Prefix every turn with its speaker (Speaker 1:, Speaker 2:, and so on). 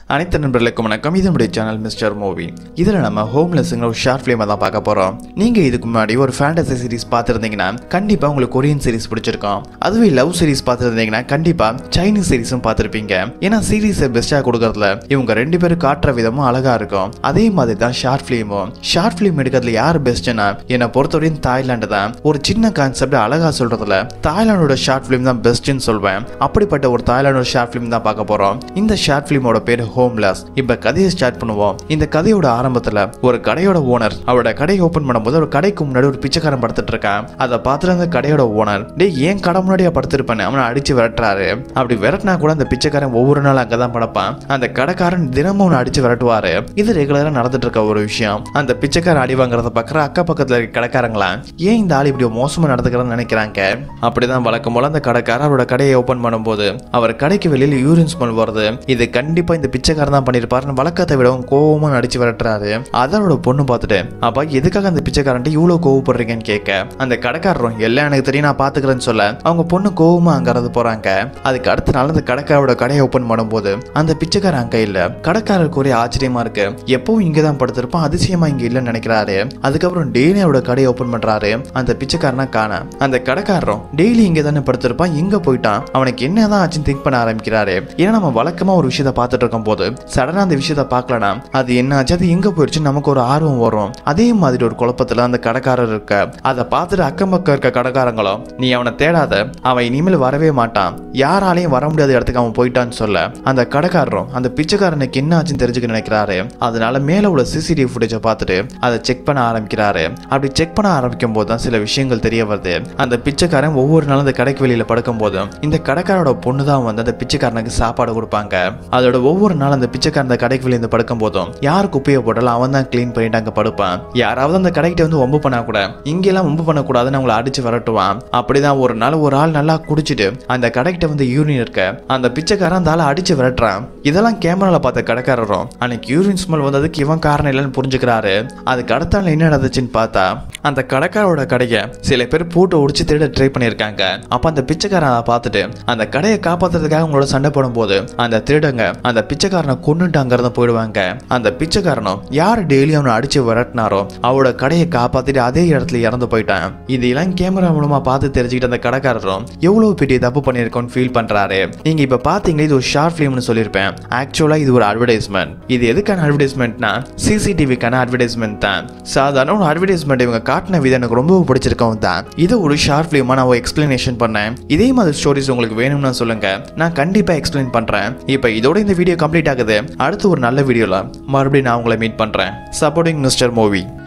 Speaker 1: அனைத்து நண்பர்களுக்கும் வணக்கம் இது நம்முடைய சேனல் மிஸ்டர் மூவி இதில் நம்ம ஹோம்லெஸ்ங்கிற ஒரு ஷார்ட் ஃபிலிமை தான் பார்க்க போகிறோம் நீங்கள் இதுக்கு முன்னாடி ஒரு ஃபேண்டசி சீரிஸ் பார்த்துருந்தீங்கன்னா கண்டிப்பாக உங்களுக்கு கொரியன் சீரிஸ் பிடிச்சிருக்கும் அதுவே லவ் சீரிஸ் பார்த்துருந்தீங்கன்னா கண்டிப்பாக சைனீஸ் சீரிஸும் பார்த்துருப்பீங்க ஏன்னா சீரிஸை பெஸ்ட்டாக கொடுக்கறதுல இவங்க ரெண்டு பேரும் காட்டுற விதமும் அழகாக இருக்கும் அதே மாதிரி தான் ஷார்ட் ஃபிலிமும் ஷார்ட் ஃபிலிம் எடுக்கிறதுல யார் பெஸ்ட்னா என்னை பொறுத்தவரையும் தாய்லாண்டு தான் ஒரு சின்ன கான்செப்ட் அழகாக சொல்கிறதுல தாய்லாண்டோட ஷார்ட் ஃபிலிம் தான் பெஸ்ட்னு சொல்வேன் அப்படிப்பட்ட ஒரு தாய்லாண்டோட ஷார்ட் ஃபிலிம் தான் பார்க்க போகிறோம் இந்த ஷார்ட் ஃபிலிமோட பேர் ஹோம்லெஸ் இப்போ கதையை ஸ்டார்ட் பண்ணுவோம் இந்த கதையோட ஆரம்பத்தில் ஒரு கடையோட ஓனர் அவரோட கடையை ஓப்பன் பண்ணும்போது ஒரு கடைக்கு முன்னாடி ஒரு பிச்சைக்காரன் படுத்துட்டு இருக்கான் அதை பார்த்துட்டு அந்த கடையோட ஓனர் டேய் ஏன் கடை முன்னாடியே படுத்திருப்பேன் அவனை அடிச்சு விரட்டுறாரு அப்படி விரட்டினா கூட அந்த பிச்சைக்காரன் ஒவ்வொரு நாள் அங்கே தான் படப்பான் அந்த கடைக்காரன் தினமும் அவனை அடிச்சு விரட்டுவாரு இது ரெகுலராக நடந்துட்டு இருக்க ஒரு விஷயம் அந்த பிச்சைக்காரன் அடி வாங்குறத பார்க்குற அக்க பக்கத்தில் இருக்க கடைக்காரங்களா ஏன் இந்த ஆள் இப்படி மோசமாக நடந்துக்கிறன்னு நினைக்கிறாங்க அப்படிதான் வழக்கம் போல அந்த கடைக்காரர் அவரோட கடையை ஓப்பன் பண்ணும்போது அவர் கடைக்கு வெளியில் யூரின் ஸ்மெல் வருது இது கண்டிப்பா இந்த பிச்சைக்காரன் தான் பண்ணியிருப்பாருன்னு வழக்கத்தை விடவும் கோவமா நடிச்சு விரட்டுறாரு அதனோட பொண்ணு பார்த்துட்டு அப்பா எதுக்காக அந்த பிச்சைக்காரன்ட்டு இவ்வளோ கோவப்படுறீங்கன்னு கேட்க அந்த கடைக்காரரும் எல்லாம் எனக்கு தெரியும் நான் பாத்துக்கிறேன்னு சொல்ல அவங்க பொண்ணு கோவமா அங்கறது போறாங்க அதுக்கு அடுத்த நாள் அந்த கடைக்காரோட கடையை ஓப்பன் பண்ணும்போது அந்த பிச்சைக்காரன் அங்க இல்ல கடைக்காரருக்கு ஒரே ஆச்சரியமா இருக்கு எப்பவும் இங்க தான் படுத்திருப்பான் அதிசயமா இங்க இல்லைன்னு நினைக்கிறாரு அதுக்கப்புறம் டெய்லி அவரோட கடையை ஓப்பன் பண்றாரு அந்த பிச்சைக்காரனா காண அந்த கடைக்காரரும் டெய்லி இங்க தானே படுத்திருப்பான் எங்க போயிட்டான் அவனுக்கு என்னதான் ஆச்சுன்னு திங்க் பண்ண ஆரம்பிக்கிறாரு ஏன்னா நம்ம வழக்கமா ஒரு விஷயத்த பார்த்துட்டு இருக்கும் போது சடனா அந்த விஷயத்த பார்க்கலனா அது என்ன ஆச்சு அது எங்க போயிடுச்சு நமக்கு ஒரு ஆர்வம் வரும் அதே மாதிரி ஒரு குழப்பத்துல அந்த கடைக்காரர் இருக்க அதை பார்த்துட்டு அக்கம் பக்கம் இருக்க கடைக்காரங்களும் நீ அவனை தேடாத அவன் இனிமேல் வரவே மாட்டான் யாராலையும் வர முடியாத இடத்துக்கு அவன் போயிட்டான்னு சொல்ல அந்த கடைக்காரரும் அந்த பிச்சைக்காரனுக்கு என்ன ஆச்சுன்னு தெரிஞ்சுக்க நினைக்கிறாரு அதனால மேல உள்ள சிசிடிவி ஃபுட்டேஜை பார்த்துட்டு அதை செக் பண்ண ஆரம்பிக்கிறாரு அப்படி செக் பண்ண ஆரம்பிக்கும் போது தான் சில விஷயங்கள் தெரிய வருது அந்த பிச்சைக்காரன் ஒவ்வொரு நாளும் அந்த கடைக்கு வெளியில படுக்கும் போதும் இந்த கடைக்காரோட பொண்ணு தான் வந்து அந்த பிச்சைக்காரனுக்கு சாப்பாடு கொடுப்பாங்க அதோட ஒவ்வொரு நாள் அந்த பிச்சைக்காரன் அந்த கடைக்கு வெளியே இருந்து படுக்கும் போதும் யார் குப்பையை போட்டாலும் அவன் தான் க்ளீன் பண்ணிட்டு அங்க படுப்பான் யாராவது அந்த கடைக்கிட்ட வந்து ஒம்பு பண்ணா கூட இங்கெல்லாம் ஒம்பு பண்ணக்கூடாதுன்னு அவங்கள அடிச்சு விரட்டுவான் அப்படிதான் ஒரு நாள் ஒரு ஆள் நல்லா குடிச்சிட்டு அந்த கடைக்கிட்ட வந்து யூரின் இருக்க அந்த பிச்சைக்காரன் அந்த ஆளை அடிச்சு விரட்டுறான் இதெல்லாம் கேமரால பார்த்த கடைக்காரரும் அன்னைக்கு யூரின் ஸ்மெல் வந்ததுக்கு இவன் காரணம் இல்லைன்னு புரிஞ்சுக்கிறாரு அதுக்கு அடுத்த நாள் என்ன நடந்துச்சுன்னு பார்த்தா அந்த கடைக்காரோட கடையை சில பேர் பூட்டை உடிச்சு திருட ட்ரை பண்ணியிருக்காங்க அப்ப அந்த பிச்சைக்காரன் அதை பார்த்துட்டு அந்த கடையை காப்பாத்துறதுக்காக உங்களோட சண்டை போடும்போது அந்த திருடங்க அந்த பிச்சைக்காரனை கொண்டுட்டு அங்கிருந்து போயிடுவாங்க அந்த பிச்சைக்காரனும் யார் டெய்லி அவனை அடிச்சு விரட்டினாரோ அவரோட கடையை காப்பாத்திட்டு அதே இடத்துல இறந்து போயிட்டான் இதெல்லாம் கேமரா மூலமா பார்த்து தெரிஞ்சுக்கிட்டு அந்த கடைக்காரரும் எவ்வளவு பெரிய தப்பு பண்ணியிருக்கோன்னு ஃபீல் பண்றாரு நீங்க இப்ப பாத்தீங்க இது ஒரு ஷார்ட் ஃபிலிம்னு சொல்லியிருப்பேன் ஆக்சுவலா இது ஒரு அட்வர்டைஸ்மெண்ட் இது எதுக்கான அட்வர்டைஸ்மெண்ட்னா சிசிடிவிக்கான அட்வர்டைஸ்மெண்ட் தான் சாதாரண ஒரு அட்வர்டைஸ்மெண்ட் இவங்க காட்டின விதம் எனக்கு ரொம்ப பிடிச்சிருக்கவும் தான் இதை ஒரு ஷார்ட் ஃபிலிமா நான் எக்ஸ்பிளனேஷன் பண்ணேன் இதே மாதிரி ஸ்டோரிஸ் உங்களுக்கு வேணும்னு சொல்லுங்க நான் கண்டிப்பா எக்ஸ்பிளைன் பண்றேன் இப்போ இதோட இந்த வீடியோ கம்ப்ளீட் ஆகுது அடுத்து ஒரு நல்ல வீடியோல மறுபடியும் நான் உங்களை மீட் பண்றேன் சப்போர்ட்டிங் மிஸ்டர் மூவி